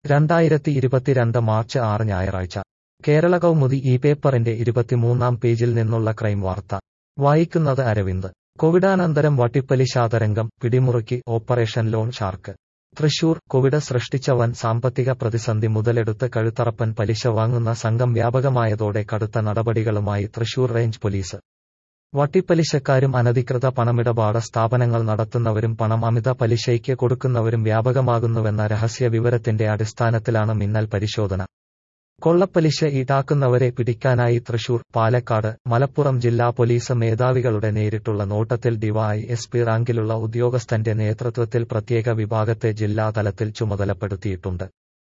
രണ്ടായിരത്തി ഇരുപത്തിരണ്ട് മാർച്ച് ആറ് ഞായറാഴ്ച കേരള കൗമുദി ഈ പേപ്പറിന്റെ ഇരുപത്തിമൂന്നാം പേജിൽ നിന്നുള്ള ക്രൈം വാർത്ത വായിക്കുന്നത് അരവിന്ദ് കോവിഡാനന്തരം വട്ടിപ്പലിശാതരംഗം പിടിമുറുക്കി operation loan shark Thrissur Covid സൃഷ്ടിച്ച വൻ സാമ്പത്തിക പ്രതിസന്ധി മുതലെടുത്ത് കഴുത്തറപ്പൻ പലിശ വാങ്ങുന്ന സംഘം വ്യാപകമായതോടെ കടുത്ത നടപടികളുമായി തൃശൂർ റേഞ്ച് പോലീസ് വട്ടിപ്പലിശക്കാരും അനധികൃത പണമിടപാട് സ്ഥാപനങ്ങൾ നടത്തുന്നവരും പണം അമിത പലിശയ്ക്ക് കൊടുക്കുന്നവരും വ്യാപകമാകുന്നുവെന്ന രഹസ്യ വിവരത്തിന്റെ അടിസ്ഥാനത്തിലാണ് മിന്നൽ പരിശോധന കൊള്ളപ്പലിശ ഈടാക്കുന്നവരെ പിടിക്കാനായി തൃശൂർ പാലക്കാട് മലപ്പുറം ജില്ലാ പോലീസ് മേധാവികളുടെ നേരിട്ടുള്ള നോട്ടത്തിൽ ഡിവൈ എസ് പി റാങ്കിലുള്ള ഉദ്യോഗസ്ഥന്റെ നേതൃത്വത്തിൽ പ്രത്യേക വിഭാഗത്തെ ജില്ലാതലത്തിൽ ചുമതലപ്പെടുത്തിയിട്ടുണ്ട്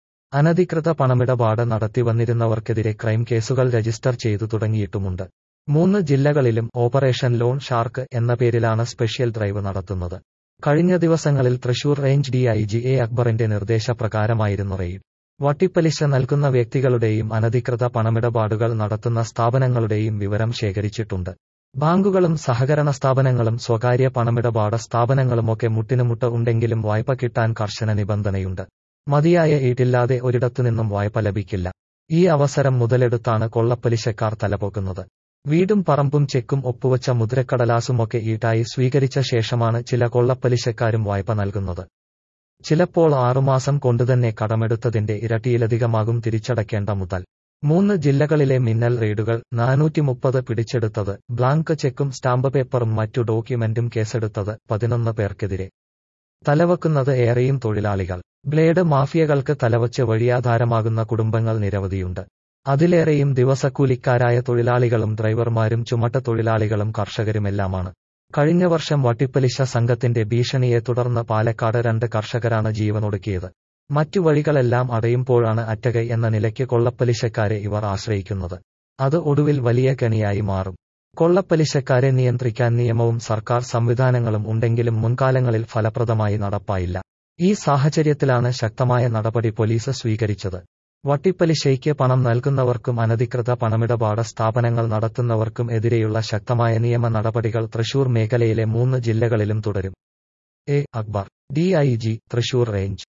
അനധികൃത പണമിടപാട് നടത്തിവന്നിരുന്നവർക്കെതിരെ ക്രൈം കേസുകൾ രജിസ്റ്റർ ചെയ്തു തുടങ്ങിയിട്ടുമുണ്ട് മൂന്ന് ജില്ലകളിലും ഓപ്പറേഷൻ ലോൺ ഷാർക്ക് എന്ന പേരിലാണ് സ്പെഷ്യൽ ഡ്രൈവ് നടത്തുന്നത് കഴിഞ്ഞ ദിവസങ്ങളിൽ തൃശൂർ റേഞ്ച് ഡിഐജി എ അക്ബറിന്റെ നിർദ്ദേശപ്രകാരമായിരുന്നു റെയ്ഡ് വട്ടിപ്പലിശ നൽകുന്ന വ്യക്തികളുടെയും അനധികൃത പണമിടപാടുകൾ നടത്തുന്ന സ്ഥാപനങ്ങളുടെയും വിവരം ശേഖരിച്ചിട്ടുണ്ട് ബാങ്കുകളും സഹകരണ സ്ഥാപനങ്ങളും സ്വകാര്യ പണമിടപാട് സ്ഥാപനങ്ങളുമൊക്കെ മുട്ടിനുമുട്ട് ഉണ്ടെങ്കിലും വായ്പ കിട്ടാൻ കർശന നിബന്ധനയുണ്ട് മതിയായ ഈട്ടില്ലാതെ ഒരിടത്തുനിന്നും വായ്പ ലഭിക്കില്ല ഈ അവസരം മുതലെടുത്താണ് കൊള്ളപ്പലിശക്കാർ തലപൊക്കുന്നത് വീടും പറമ്പും ചെക്കും ഒപ്പുവച്ച മുദ്രക്കടലാസുമൊക്കെ ഈട്ടായി സ്വീകരിച്ച ശേഷമാണ് ചില കൊള്ളപ്പലിശക്കാരും വായ്പ നൽകുന്നത് ചിലപ്പോൾ ആറുമാസം കൊണ്ടുതന്നെ കടമെടുത്തതിന്റെ ഇരട്ടിയിലധികമാകും തിരിച്ചടയ്ക്കേണ്ട മുതൽ മൂന്ന് ജില്ലകളിലെ മിന്നൽ റെയ്ഡുകൾ നാനൂറ്റി മുപ്പത് പിടിച്ചെടുത്തത് ബ്ലാങ്ക് ചെക്കും സ്റ്റാമ്പ് പേപ്പറും മറ്റു ഡോക്യുമെന്റും കേസെടുത്തത് പതിനൊന്ന് പേർക്കെതിരെ തലവെക്കുന്നത് ഏറെയും തൊഴിലാളികൾ ബ്ലേഡ് മാഫിയകൾക്ക് തലവച്ച് വഴിയാധാരമാകുന്ന കുടുംബങ്ങൾ നിരവധിയുണ്ട് അതിലേറെയും ദിവസക്കൂലിക്കാരായ തൊഴിലാളികളും ഡ്രൈവർമാരും ചുമട്ട തൊഴിലാളികളും കർഷകരുമെല്ലാമാണ് കഴിഞ്ഞ വർഷം വട്ടിപ്പലിശ സംഘത്തിന്റെ ഭീഷണിയെ തുടർന്ന് പാലക്കാട് രണ്ട് കർഷകരാണ് ജീവനൊടുക്കിയത് മറ്റു വഴികളെല്ലാം അടയുമ്പോഴാണ് അറ്റകൈ എന്ന നിലയ്ക്ക് കൊള്ളപ്പലിശക്കാരെ ഇവർ ആശ്രയിക്കുന്നത് അത് ഒടുവിൽ വലിയ കെണിയായി മാറും കൊള്ളപ്പലിശക്കാരെ നിയന്ത്രിക്കാൻ നിയമവും സർക്കാർ സംവിധാനങ്ങളും ഉണ്ടെങ്കിലും മുൻകാലങ്ങളിൽ ഫലപ്രദമായി നടപ്പായില്ല ഈ സാഹചര്യത്തിലാണ് ശക്തമായ നടപടി പോലീസ് സ്വീകരിച്ചത് വട്ടിപ്പലിശയ്ക്ക് പണം നൽകുന്നവർക്കും അനധികൃത പണമിടപാട് സ്ഥാപനങ്ങൾ നടത്തുന്നവർക്കും എതിരെയുള്ള ശക്തമായ നിയമ നടപടികൾ തൃശൂർ മേഖലയിലെ മൂന്ന് ജില്ലകളിലും തുടരും A Akbar DIG Thrissur range